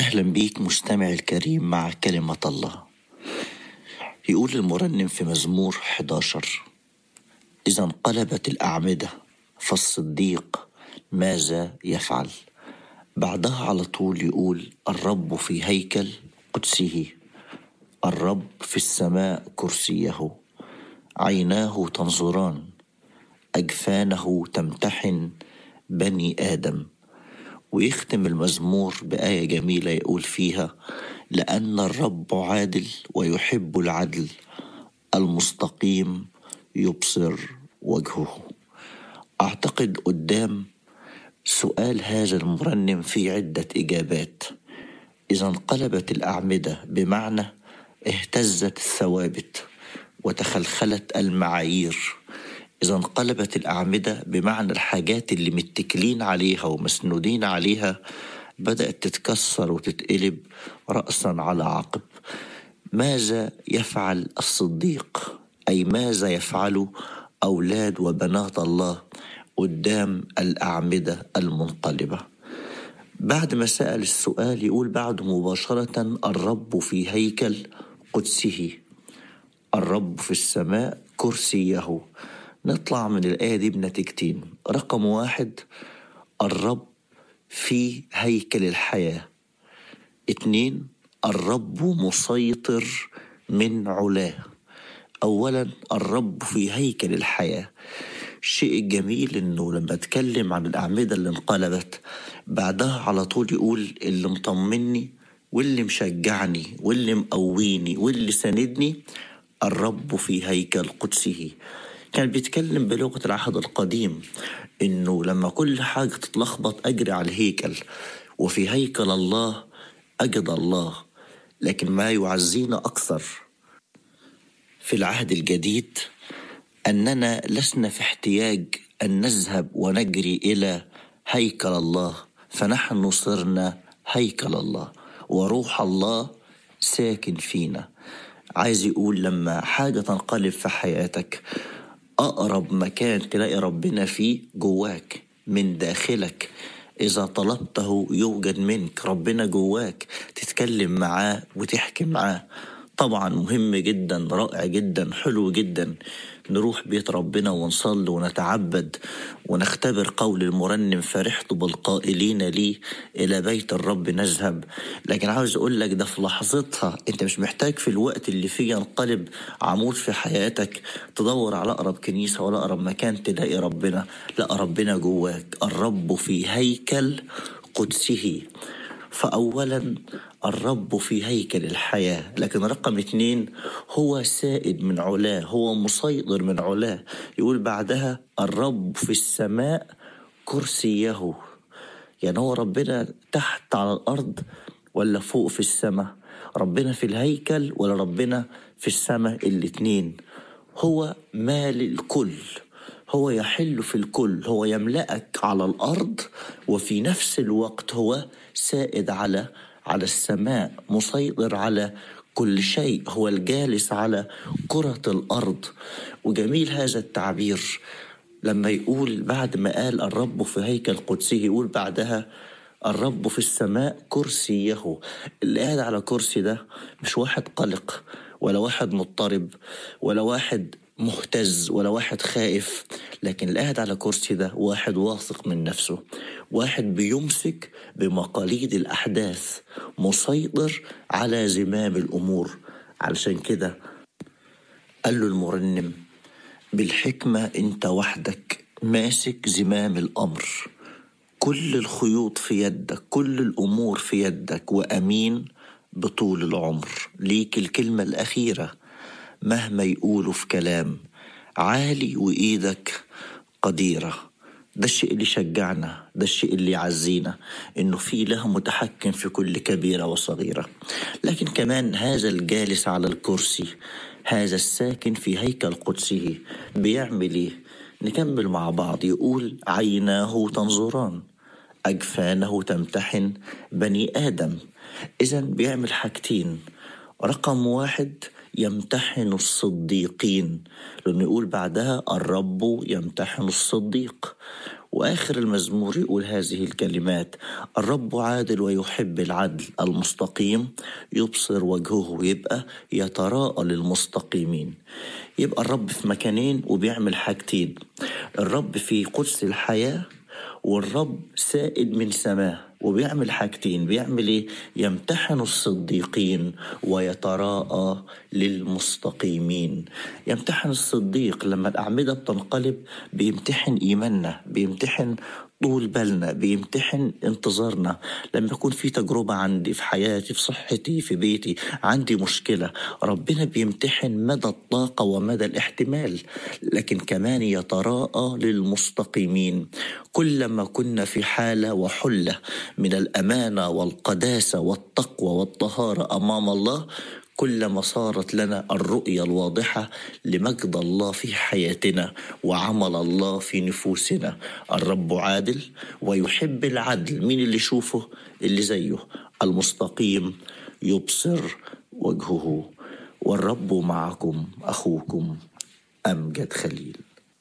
أهلا بيك مستمع الكريم مع كلمة الله يقول المرنم في مزمور 11 إذا انقلبت الأعمدة فالصديق ماذا يفعل بعدها على طول يقول الرب في هيكل قدسه الرب في السماء كرسيه عيناه تنظران أجفانه تمتحن بني آدم ويختم المزمور بآية جميلة يقول فيها لأن الرب عادل ويحب العدل المستقيم يبصر وجهه أعتقد قدام سؤال هذا المرنم في عدة إجابات إذا انقلبت الأعمدة بمعنى اهتزت الثوابت وتخلخلت المعايير إذا انقلبت الأعمدة بمعنى الحاجات اللي متكلين عليها ومسنودين عليها بدأت تتكسر وتتقلب رأسا على عقب ماذا يفعل الصديق أي ماذا يفعل أولاد وبنات الله قدام الأعمدة المنقلبة بعد ما سأل السؤال يقول بعد مباشرة الرب في هيكل قدسه الرب في السماء كرسيه نطلع من الآية دي بنتيجتين رقم واحد الرب في هيكل الحياة اتنين الرب مسيطر من علاه أولا الرب في هيكل الحياة الشيء الجميل انه لما اتكلم عن الاعمده اللي انقلبت بعدها على طول يقول اللي مطمني واللي مشجعني واللي مقويني واللي ساندني الرب في هيكل قدسه كان بيتكلم بلغه العهد القديم انه لما كل حاجه تتلخبط اجري على الهيكل وفي هيكل الله اجد الله لكن ما يعزينا اكثر في العهد الجديد اننا لسنا في احتياج ان نذهب ونجري الى هيكل الله فنحن صرنا هيكل الله وروح الله ساكن فينا عايز يقول لما حاجه تنقلب في حياتك اقرب مكان تلاقي ربنا فيه جواك من داخلك إذا طلبته يوجد منك ربنا جواك تتكلم معاه وتحكي معاه طبعا مهم جدا رائع جدا حلو جدا نروح بيت ربنا ونصلي ونتعبد ونختبر قول المرنم فرحت بالقائلين لي إلى بيت الرب نذهب لكن عاوز أقول لك ده في لحظتها أنت مش محتاج في الوقت اللي فيه ينقلب عمود في حياتك تدور على أقرب كنيسة ولا أقرب مكان تلاقي ربنا لا ربنا جواك الرب في هيكل قدسه فأولا الرب في هيكل الحياة لكن رقم اثنين هو سائد من علاه هو مسيطر من علاه يقول بعدها الرب في السماء كرسيه يعني هو ربنا تحت على الأرض ولا فوق في السماء ربنا في الهيكل ولا ربنا في السماء الاتنين هو مال الكل هو يحل في الكل هو يملأك على الأرض وفي نفس الوقت هو سائد على على السماء مسيطر على كل شيء هو الجالس على كرة الأرض وجميل هذا التعبير لما يقول بعد ما قال الرب في هيكل قدسه يقول بعدها الرب في السماء كرسيه اللي قاعد على كرسي ده مش واحد قلق ولا واحد مضطرب ولا واحد مهتز ولا واحد خائف لكن اللي قاعد على كرسي ده واحد واثق من نفسه واحد بيمسك بمقاليد الأحداث مسيطر على زمام الأمور علشان كده قال له المرنم بالحكمة أنت وحدك ماسك زمام الأمر كل الخيوط في يدك كل الأمور في يدك وأمين بطول العمر ليك الكلمة الأخيرة مهما يقولوا في كلام عالي وإيدك قديرة ده الشيء اللي شجعنا ده الشيء اللي يعزينا انه في له متحكم في كل كبيره وصغيره لكن كمان هذا الجالس على الكرسي هذا الساكن في هيكل قدسه بيعمل ايه نكمل مع بعض يقول عيناه تنظران اجفانه تمتحن بني ادم اذا بيعمل حاجتين رقم واحد يمتحن الصديقين لأنه يقول بعدها الرب يمتحن الصديق واخر المزمور يقول هذه الكلمات الرب عادل ويحب العدل المستقيم يبصر وجهه يبقى يتراءى للمستقيمين يبقى الرب في مكانين وبيعمل حاجتين الرب في قدس الحياه والرب سائد من سماه وبيعمل حاجتين بيعمل ايه يمتحن الصديقين ويتراءى للمستقيمين يمتحن الصديق لما الأعمدة بتنقلب بيمتحن إيماننا بيمتحن طول بالنا بيمتحن انتظارنا لما يكون في تجربة عندي في حياتي في صحتي في بيتي عندي مشكلة ربنا بيمتحن مدى الطاقة ومدى الاحتمال لكن كمان يتراءى للمستقيمين كلما كنا في حالة وحلة من الأمانة والقداسة والتقوى والطهارة أمام الله كلما صارت لنا الرؤيه الواضحه لمجد الله في حياتنا وعمل الله في نفوسنا الرب عادل ويحب العدل مين اللي يشوفه اللي زيه المستقيم يبصر وجهه والرب معكم اخوكم امجد خليل